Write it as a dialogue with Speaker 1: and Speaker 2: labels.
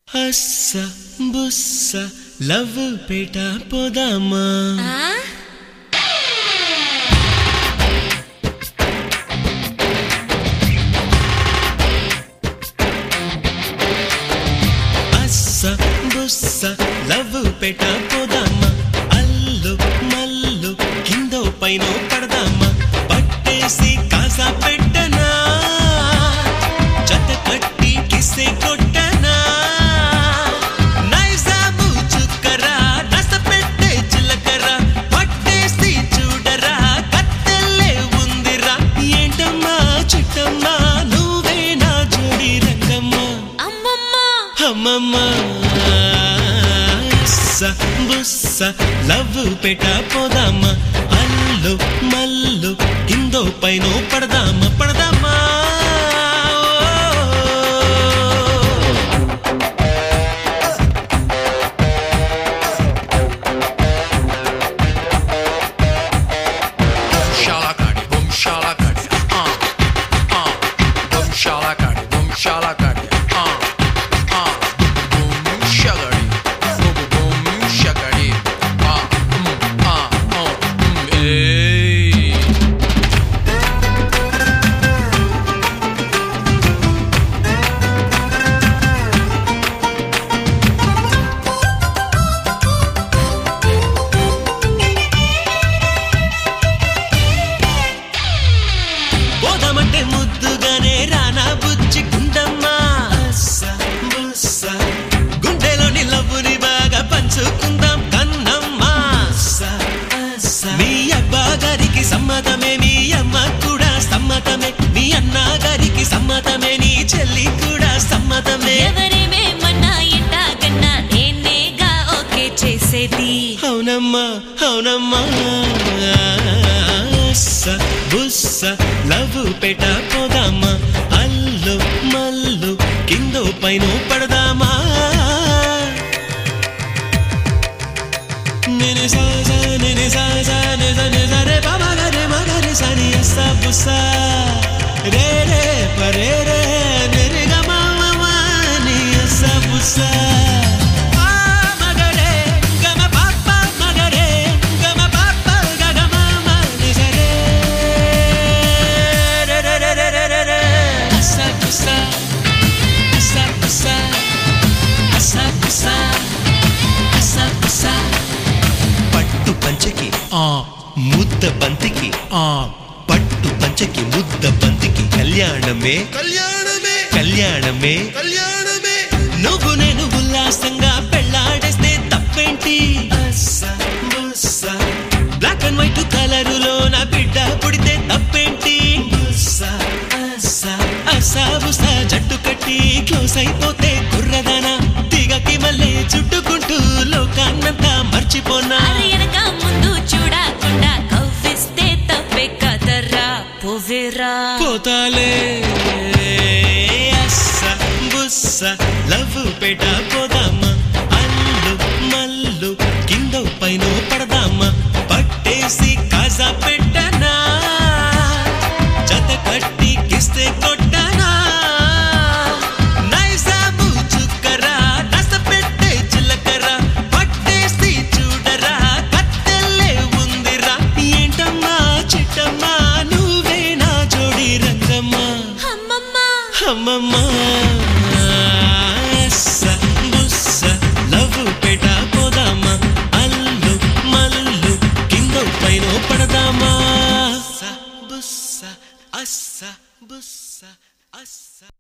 Speaker 1: హస్స బుస్స love పేట పోదామా
Speaker 2: ఆ?
Speaker 1: అస్స బుస్స love పేట పోదామా అల్లు మల్లు కిందో పైన పడదామా పట్టేసి కాసా పెట్టనా జత కట్టి కిసే కొట్టనా నైజాము చుక్కరా నస పెట్టే చిలకరా పట్టేసి చూడరా కత్తెల్లే ఉందిరా ఏంటమ్మా చిట్టమ్మా నువ్వే నా జోడి రంగమ్మా
Speaker 2: అమ్మమ్మ
Speaker 1: అమ్మమ్మ స బుస్స లవ్ పెట పోదామా అల్లు మల్లు కిందో పైన పడదామా పడదామా
Speaker 3: Shalakari, boom shalakari, uh, uh, boom shalakari, boom shalakari, uh, uh, boom shagari, boom boom shagari, uh, mm, uh, uh, mm, hey.
Speaker 1: పోదామంటే ముద్దుగానే రానా బుజ్జి గుండమ్మా బుస్స గుండెలోని లవ్వుని బాగా పంచుకుందాం కన్నమ్మా మీ అబ్బా గారికి సమ్మతమే మీ అమ్మ కూడా సమ్మతమే మీ అన్న గారికి సమ్మతమే నీ చెల్లి కూడా సమ్మతమే
Speaker 2: ఎవరేమేమన్నా ఎట్టాగన్నా నేనేగా ఓకే చేసేది
Speaker 1: అవునమ్మా అవునమ్మా స బుస్స లవ్ పెట పోదామా అల్లు మల్లు కిందో పైన పడదామా నేనే సా సా నేనే సా సా నే సా నే సా రే బా మా గా రే మా గా రే సా ని అస్స బుస్స రే రే పరే రే నే రే గా మా మా మా ని అస్స బుస్స ఆ మగరే గమ పాప మగరే గమ పాప గ గ మా మా ని స రే రే రే రే రే రే రే రే అస్స బుస్స అస్స బుస్స అస్స బుస్స అస్స బుస్స పట్టు పంచకి
Speaker 3: Uh,
Speaker 1: ముద్ద బంతికి
Speaker 3: uh,
Speaker 1: పట్టు పంచకి ముద్ద బంతికి కళ్యాణమే
Speaker 3: కళ్యాణమే
Speaker 1: కళ్యాణమే
Speaker 3: కళ్యాణమే
Speaker 1: నువ్వు నేను ఉల్లాసంగా పెళ్ళాడేస్తే తప్పేంటి బ్లాక్ అండ్ వైట్ కలరులో నా బిడ్డ పుడితే తప్పేంటి అసాబుసా జట్టు కట్టి క్లోజ్ అయిపోతే కుర్రదానా దిగకి మళ్ళీ చుట్టుకుంటూ లోకాన్నంతా మర్చిపోనా
Speaker 2: అరే ఎనక ముందు చూడకుండా కవ్విస్తే తప్పే కదరా పోవేరా
Speaker 1: పోతాలే అస్స బుస్స లవ్ పేట పోదామా అల్లు మల్లు కింద పైన పడదామా పట్టేసి కాజా పెట్టనా జత కట్టి కిస్తే కొట్టనా నైజాము చుక్కరా నస పెట్టే చిలకరా పట్టేసి చూడరా కత్తెల్లే ఉందిరా ఏంటమ్మా చిట్టమ్మా నువ్వే నా జోడి రంగమ్మా
Speaker 2: అమ్మమ్మ
Speaker 1: అమ్మమ్మ స బుస్స లవ్ పెట పోదామా అల్లు మల్లు కింద పైన పడదామా స బుస్స అస్స బుస్స అస్స